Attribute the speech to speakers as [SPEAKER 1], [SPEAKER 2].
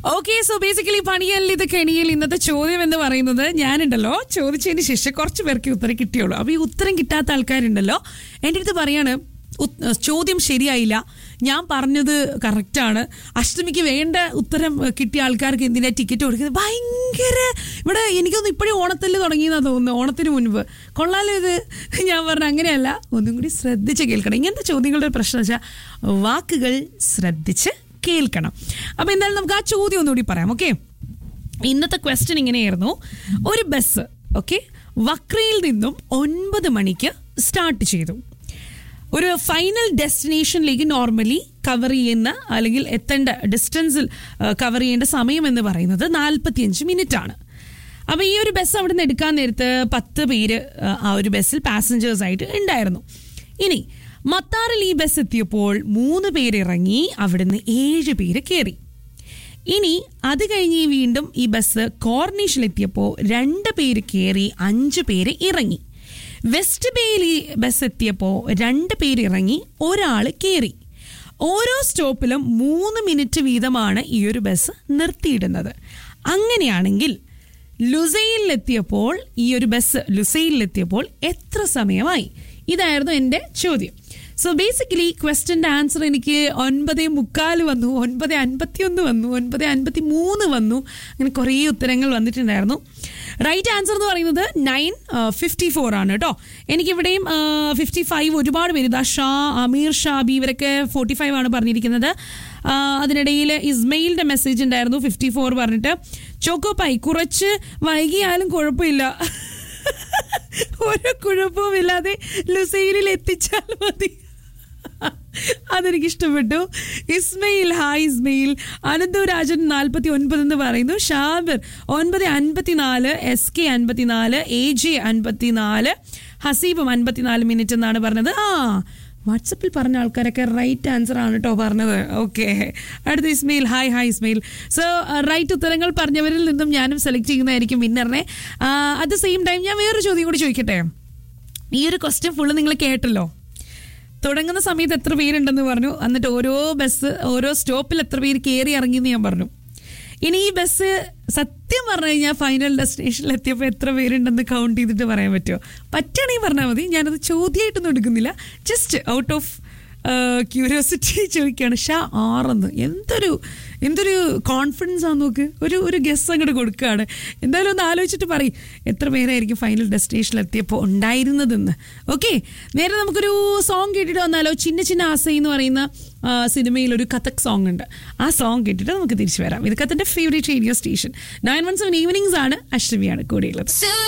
[SPEAKER 1] okay so basically പണിയല്ല ഇത് കെണിയിൽ ഇന്നത്തെ ചോദ്യം എന്ന് പറയുന്നത് ഞാനുണ്ടല്ലോ ചോദിച്ചതിന് ശേഷം കുറച്ച് പേർക്ക് ഉത്തരം കിട്ടിയുള്ളൂ അപ്പൊ ഈ ഉത്തരം കിട്ടാത്ത ആൾക്കാരുണ്ടല്ലോ എൻ്റെ അടുത്ത് പറയാണ് ഉത്- ചോദ്യം ശരിയായില്ല ഞാൻ പറഞ്ഞത് കറക്റ്റാണ് അഷ്ടമിക്ക് വേണ്ട ഉത്തരം ഏഹ്, കിട്ടിയ ആൾക്കാർക്ക് എന്തിനാ ടിക്കറ്റ് കൊടുക്കുന്നത് ഭയങ്കര ഇവിടെ എനിക്കൊന്ന് ഇപ്പോഴും ഓണത്തല്ല് തുടങ്ങിയെന്നാ തോന്നുന്നു ഓണത്തിന് മുൻപ് കൊള്ളാലോ ഇത് ഞാൻ പറഞ്ഞ അങ്ങനെയല്ല ഒന്നും കൂടി ശ്രദ്ധിച്ച് കേൾക്കണം ഇങ്ങനത്തെ ചോദ്യങ്ങളുടെ പ്രശ്നം വെച്ചാൽ വാക്കുകൾ ശ്രദ്ധിച്ച് കേൾക്കണം അപ്പൊ എന്തായാലും നമുക്ക് ആ ചോദ്യം ഒന്നുകൂടി പറയാം ഓക്കെ ഇന്നത്തെ ക്വസ്റ്റ്യൻ ഇങ്ങനെയായിരുന്നു ഒരു ബസ് ഓക്കെ വക്രയിൽ നിന്നും ഒൻപത് മണിക്ക് സ്റ്റാർട്ട് ചെയ്തു ഒരു ഫൈനൽ ഡെസ്റ്റിനേഷനിലേക്ക് നോർമലി കവർ ചെയ്യുന്ന അല്ലെങ്കിൽ എത്തേണ്ട ഡിസ്റ്റൻസിൽ കവർ ചെയ്യേണ്ട സമയം എന്ന് പറയുന്നത് നാൽപ്പത്തിയഞ്ച് മിനിറ്റ് ആണ് അപ്പോൾ ഈ ഒരു ബസ് അവിടെ നിന്ന് എടുക്കാൻ നേരത്ത് പത്ത് പേര് ആ, ആ ഒരു ബസ്സിൽ പാസഞ്ചേഴ്സ് ആയിട്ട് ഉണ്ടായിരുന്നു ഇനി മത്താറിൽ ഈ ബസ് എത്തിയപ്പോൾ മൂന്ന് പേര് ഇറങ്ങി അവിടുന്ന് ഏഴ് പേര് കയറി ഇനി അത് കഴിഞ്ഞ് വീണ്ടും ഈ ബസ് കോർണിഷിലെത്തിയപ്പോൾ രണ്ട് പേര് കയറി അഞ്ച് പേര് ഇറങ്ങി വെസ്റ്റ് ബേയിൽ ഈ ബസ് എത്തിയപ്പോൾ രണ്ട് പേര് ഇറങ്ങി ഒരാൾ കയറി ഓരോ സ്റ്റോപ്പിലും മൂന്ന് മിനിറ്റ് വീതമാണ് ഈ ഒരു ബസ് നിർത്തിയിടുന്നത് അങ്ങനെയാണെങ്കിൽ ലുസൈലിലെത്തിയപ്പോൾ ഈ ഒരു ബസ് ലുസൈലിലെത്തിയപ്പോൾ എത്ര സമയമായി ഇതായിരുന്നു എൻ്റെ ചോദ്യം സോ ബേസിക്കലി ക്വസ്റ്റ്യൻ്റെ ആൻസർ എനിക്ക് ഒൻപത് മുക്കാൽ വന്നു ഒൻപത് അൻപത്തി ഒന്ന് വന്നു ഒൻപത് അൻപത്തി മൂന്ന് വന്നു അങ്ങനെ കുറേ ഉത്തരങ്ങൾ വന്നിട്ടുണ്ടായിരുന്നു റൈറ്റ് ആൻസർ എന്ന് പറയുന്നത് നയൻ ഫിഫ്റ്റി ഫോർ ആണ് കേട്ടോ എനിക്കിവിടെയും ഫിഫ്റ്റി ഫൈവ് ഒരുപാട് പേര് ഇതാ ഷാ അമീർ ഷാബി ഇവരൊക്കെ ഫോർട്ടി ഫൈവ് ആണ് പറഞ്ഞിരിക്കുന്നത് ആ, അതിനിടയിൽ ഇസ്മയിലിന്റെ മെസ്സേജ് ഉണ്ടായിരുന്നു ഫിഫ്റ്റി ഫോർ പറഞ്ഞിട്ട് ചോക്കോ പൈ കുറച്ച് വൈകിയാലും കുഴപ്പമില്ല ഒരു കുഴപ്പവുമില്ലാതെ ലുസൈലിൽ എത്തിച്ചാൽ മതി അതെനിക്ക് ഇഷ്ടപ്പെട്ടു ഇസ്മയിൽ ഹായ് ഇസ്മയിൽ അനന്തു രാജൻ നാൽപ്പത്തി ഒൻപത് എന്ന് പറയുന്നു ഷാബിർ ഒൻപത് അൻപത്തിനാല് എസ് കെ അൻപത്തിനാല് എ ജെ അൻപത്തിനാല് ഹസീബും അൻപത്തിനാല് മിനിറ്റ് എന്നാണ് പറഞ്ഞത് ആ വാട്സപ്പിൽ പറഞ്ഞ ആൾക്കാരൊക്കെ റൈറ്റ് ആൻസർ ആണ് കേട്ടോ പറഞ്ഞത് ഓക്കെ അടുത്ത Ismail hi hi Ismail so right ഉത്തരങ്ങൾ പറഞ്ഞവരിൽ നിന്നും ഞാനും സെലക്ട് ചെയ്യുന്നതായിരിക്കും വിന്നറിനെ അറ്റ് ദ സെയിം ടൈം ഞാൻ വേറൊരു ചോദ്യം കൂടി ചോദിക്കട്ടെ ഈ ഒരു ക്വസ്റ്റ്യൻ ഫുള്ള് നിങ്ങൾ കേട്ടല്ലോ തുടങ്ങുന്ന സമയത്ത് എത്ര പേരുണ്ടെന്ന് പറഞ്ഞു എന്നിട്ട് ഓരോ ബസ് ഓരോ സ്റ്റോപ്പിൽ എത്ര പേര് കയറി ഇറങ്ങിയെന്ന് ഞാൻ പറഞ്ഞു ഇനി ഈ ബസ് സത്യം പറഞ്ഞു കഴിഞ്ഞാൽ ഫൈനൽ ഡെസ്റ്റിനേഷനിൽ എത്തിയപ്പോൾ എത്ര പേരുണ്ടെന്ന് കൗണ്ട് ചെയ്തിട്ട് പറയാൻ പറ്റുമോ പറ്റുകയാണെങ്കിൽ പറഞ്ഞാൽ മതി ഞാനത് ചോദ്യമായിട്ടൊന്നും എടുക്കുന്നില്ല ജസ്റ്റ് ഔട്ട് ഓഫ് ക്യൂരിയോസിറ്റി ചോദിക്കുകയാണ് ഷാ ആറെന്ന് എന്തൊരു എന്തൊരു കോൺഫിഡൻസ് ആ നോക്ക് ഒരു ഒരു ഗസ് അങ്ങോട്ട് കൊടുക്കുകയാണ് എന്തായാലും ഒന്ന് ആലോചിച്ചിട്ട് പറയും എത്ര പേരായിരിക്കും ഫൈനൽ ഡെസ്റ്റിനേഷനിൽ എത്തിയപ്പോൾ ഉണ്ടായിരുന്നതെന്ന് ഓക്കെ നേരെ നമുക്കൊരു സോങ് കേട്ടിട്ട് വന്നാലോ ചിന്ന ചിന്ന ആസൈ എന്ന് പറയുന്ന ആ, സിനിമയിൽ ഒരു കഥക് സോങ് ഉണ്ട് ആ സോങ് കേട്ടിട്ട് നമുക്ക് തിരിച്ചു വരാം ഇത് കത്തൻ്റെ favourite radio station nine one seven evenings ആണ് അഷ്ടമിയാണ് കൂടെയുള്ളത്
[SPEAKER 2] So